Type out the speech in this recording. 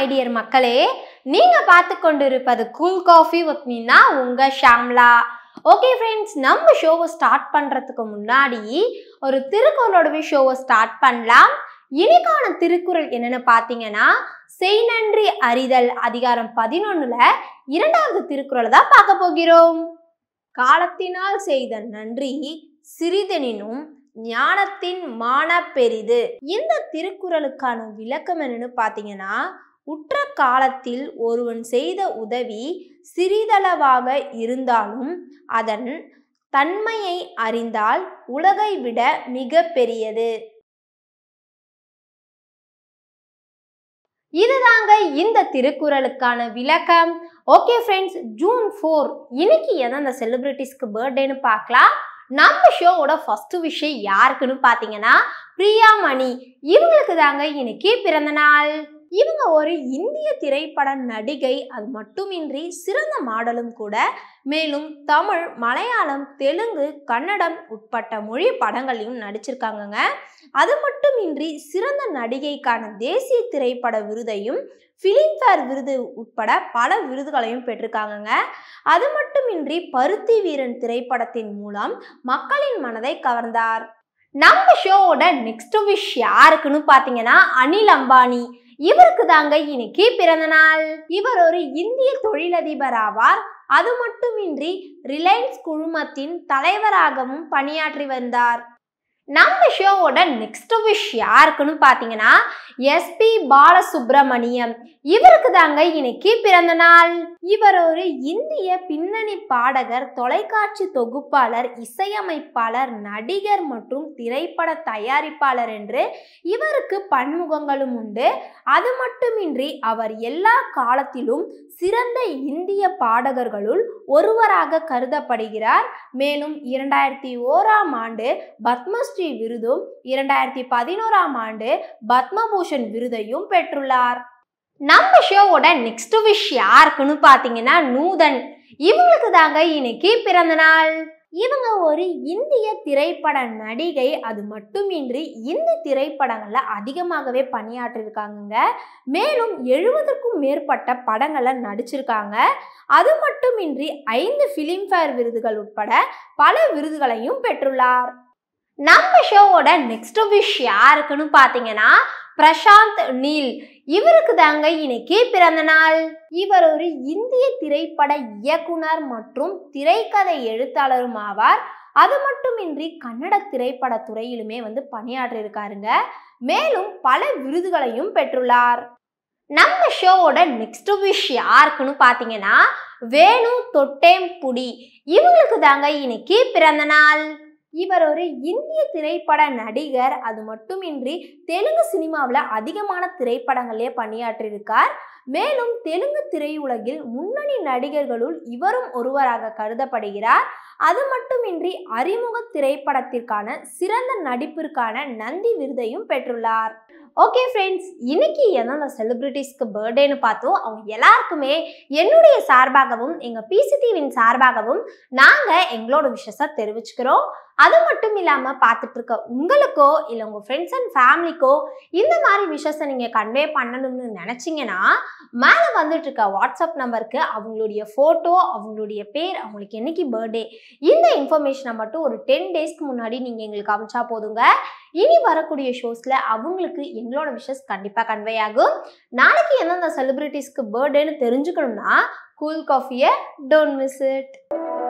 my dear மக்களே நீங்க பார்த்து கொண்டிருப்பது கூல் காஃபி வித் மீனா உங்க ஷாம்லா ஓகே ஃப்ரெண்ட்ஸ் நம்ம ஷோவை ஸ்டார்ட் பண்றதுக்கு முன்னாடி ஒரு திருக்குறளோடவே ஷோவை ஸ்டார்ட் பண்ணலாம் இன்னைக்கான திருக்குறள் என்னன்னு பார்த்தீங்கன்னா செய் நன்றி அறிதல் அதிகாரம் பதினொன்னுல இரண்டாவது திருக்குறளை தான் பார்க்க போகிறோம் காலத்தினால் செய்த நன்றி சிறிதெனினும் ஞானத்தின் மான பெரிது இந்த திருக்குறளுக்கான விளக்கம் என்னன்னு பார்த்தீங்கன்னா உற்ற காலத்தில் ஒருவன் செய்த உதவி சிறிதளவாக இருந்தாலும் அதன் தன்மையை அறிந்தால் உலகை விட மிக பெரியது இதுதாங்க இந்த திருக்குறளுக்கான விளக்கம் ஓகே ஃப்ரெண்ட்ஸ் ஜூன் ஃபோர் இன்னைக்கு எந்தெந்த செலிபிரிட்டிஸ்க்கு பர்த்டேன்னு பார்க்கலாம் நம்ம ஷோவோட ஃபர்ஸ்ட் விஷயம் யாருக்குன்னு பார்த்தீங்கன்னா பிரியா மணி இவங்களுக்கு தாங்க இன்னைக்கு பிறந்த நாள் இவங்க ஒரு இந்திய திரைப்பட நடிகை அது மட்டுமின்றி சிறந்த மாடலும் கூட மேலும் தமிழ் மலையாளம் தெலுங்கு கன்னடம் உட்பட்ட மொழி படங்களையும் நடிச்சிருக்காங்கங்க அது மட்டுமின்றி சிறந்த நடிகைக்கான தேசிய திரைப்பட விருதையும் ஃபிலிம்ஃபேர் விருது உட்பட பல விருதுகளையும் பெற்றிருக்காங்கங்க அது மட்டுமின்றி பருத்தி வீரன் திரைப்படத்தின் மூலம் மக்களின் மனதை கவர்ந்தார் நம்ம ஷோவோட நெக்ஸ்ட் விஷ் யாருக்குன்னு பார்த்தீங்கன்னா அனில் அம்பானி இவருக்கு தாங்க இன்னைக்கு பிறந்த நாள் இவர் ஒரு இந்திய தொழிலதிபர் ஆவார் அது மட்டுமின்றி ரிலையன்ஸ் குழுமத்தின் தலைவராகவும் பணியாற்றி வந்தார் நம்ம ஷோவோட நெக்ஸ்ட் விஷ் யாருக்குன்னு பார்த்தீங்கன்னா எஸ்பி பாலசுப்ரமணியம் இவருக்கு தாங்க இன்னைக்கு பிறந்த நாள் இவர் ஒரு இந்திய பின்னணி பாடகர் தொலைக்காட்சி தொகுப்பாளர் இசையமைப்பாளர் நடிகர் மற்றும் திரைப்பட தயாரிப்பாளர் என்று இவருக்கு பன்முகங்களும் உண்டு அது மட்டுமின்றி அவர் எல்லா காலத்திலும் சிறந்த இந்திய பாடகர்களுள் ஒருவராக கருதப்படுகிறார் மேலும் இரண்டாயிரத்தி ஓராம் ஆண்டு பத்மஸ்ரீ விருதும் இரண்டாயிரத்தி பதினோராம் ஆண்டு பத்மபூஷன் விருதையும் பெற்றுள்ளார் நம்ம ஷோவோட நெக்ஸ்ட் விஷ் யாருக்குன்னு பார்த்தீங்கன்னா நூதன் இவங்களுக்கு தாங்க இன்னைக்கு பிறந்த நாள் இவங்க ஒரு இந்திய திரைப்பட நடிகை அது மட்டுமின்றி இந்தி திரைப்படங்களில் அதிகமாகவே பணியாற்றிருக்காங்கங்க மேலும் எழுபதுக்கும் மேற்பட்ட படங்களில் நடிச்சிருக்காங்க அது மட்டுமின்றி ஐந்து ஃபிலிம்ஃபேர் விருதுகள் உட்பட பல விருதுகளையும் பெற்றுள்ளார் நம்ம ஷோவோட நெக்ஸ்ட் விஷ் யாருக்குன்னு பார்த்தீங்கன்னா பிரசாந்த் நீல் இவருக்கு தாங்க இன்னைக்கு பிறந்த நாள் இவர் ஒரு இந்திய திரைப்பட இயக்குனர் மற்றும் திரைக்கதை எழுத்தாளரும் ஆவார் அது மட்டுமின்றி கன்னட திரைப்பட துறையிலுமே வந்து பணியாற்றியிருக்காருங்க மேலும் பல விருதுகளையும் பெற்றுள்ளார் நம்ம ஷோவோட நெக்ஸ்ட் விஷ் யாருக்குன்னு பார்த்தீங்கன்னா வேணு தொட்டேம் புடி இவங்களுக்கு தாங்க இன்னைக்கு பிறந்த நாள் இவர் ஒரு இந்திய திரைப்பட நடிகர் அது மட்டுமின்றி தெலுங்கு சினிமாவில் அதிகமான திரைப்படங்களே பணியாற்றியிருக்கார் மேலும் தெலுங்கு திரையுலகில் முன்னணி நடிகர்களுள் இவரும் ஒருவராக கருதப்படுகிறார் அது மட்டுமின்றி அறிமுக திரைப்படத்திற்கான சிறந்த நடிப்பிற்கான நந்தி விருதையும் பெற்றுள்ளார் ஓகே ஃப்ரெண்ட்ஸ் இன்னைக்கு எந்தெந்த செலிபிரிட்டிஸ்க்கு பர்த்டேன்னு பார்த்தோம் அவங்க எல்லாருக்குமே என்னுடைய சார்பாகவும் எங்கள் பிசிடிவின் சார்பாகவும் நாங்கள் எங்களோட விஷயத்தை தெரிவிச்சுக்கிறோம் அது மட்டும் இல்லாமல் பார்த்துட்டு இருக்க உங்களுக்கோ இல்லை உங்கள் ஃப்ரெண்ட்ஸ் அண்ட் ஃபேமிலிக்கோ இந்த மாதிரி விஷயத்தை நீங்கள் கன்வே பண்ணணும்னு நினச்சிங்கன்னா மேலே வந்துட்டு இருக்க வாட்ஸ்அப் நம்பருக்கு அவங்களுடைய ஃபோட்டோ அவங்களுடைய பேர் அவங்களுக்கு என்னைக்கு பர்த்டே இந்த இன்ஃபர்மேஷனை மட்டும் ஒரு டென் டேஸ்க்கு முன்னாடி நீங்கள் எங்களுக்கு அமிச்சா போதுங்க இனி வரக்கூடிய ஷோஸில் அவங்களுக்கு எங்களோட விஷஸ் கண்டிப்பாக கன்வே ஆகும் நாளைக்கு எந்தெந்த செலிபிரிட்டிஸ்க்கு பர்த்டேன்னு தெரிஞ்சுக்கணும்னா கூல் காஃபியை டோன்ட் மிஸ் இட்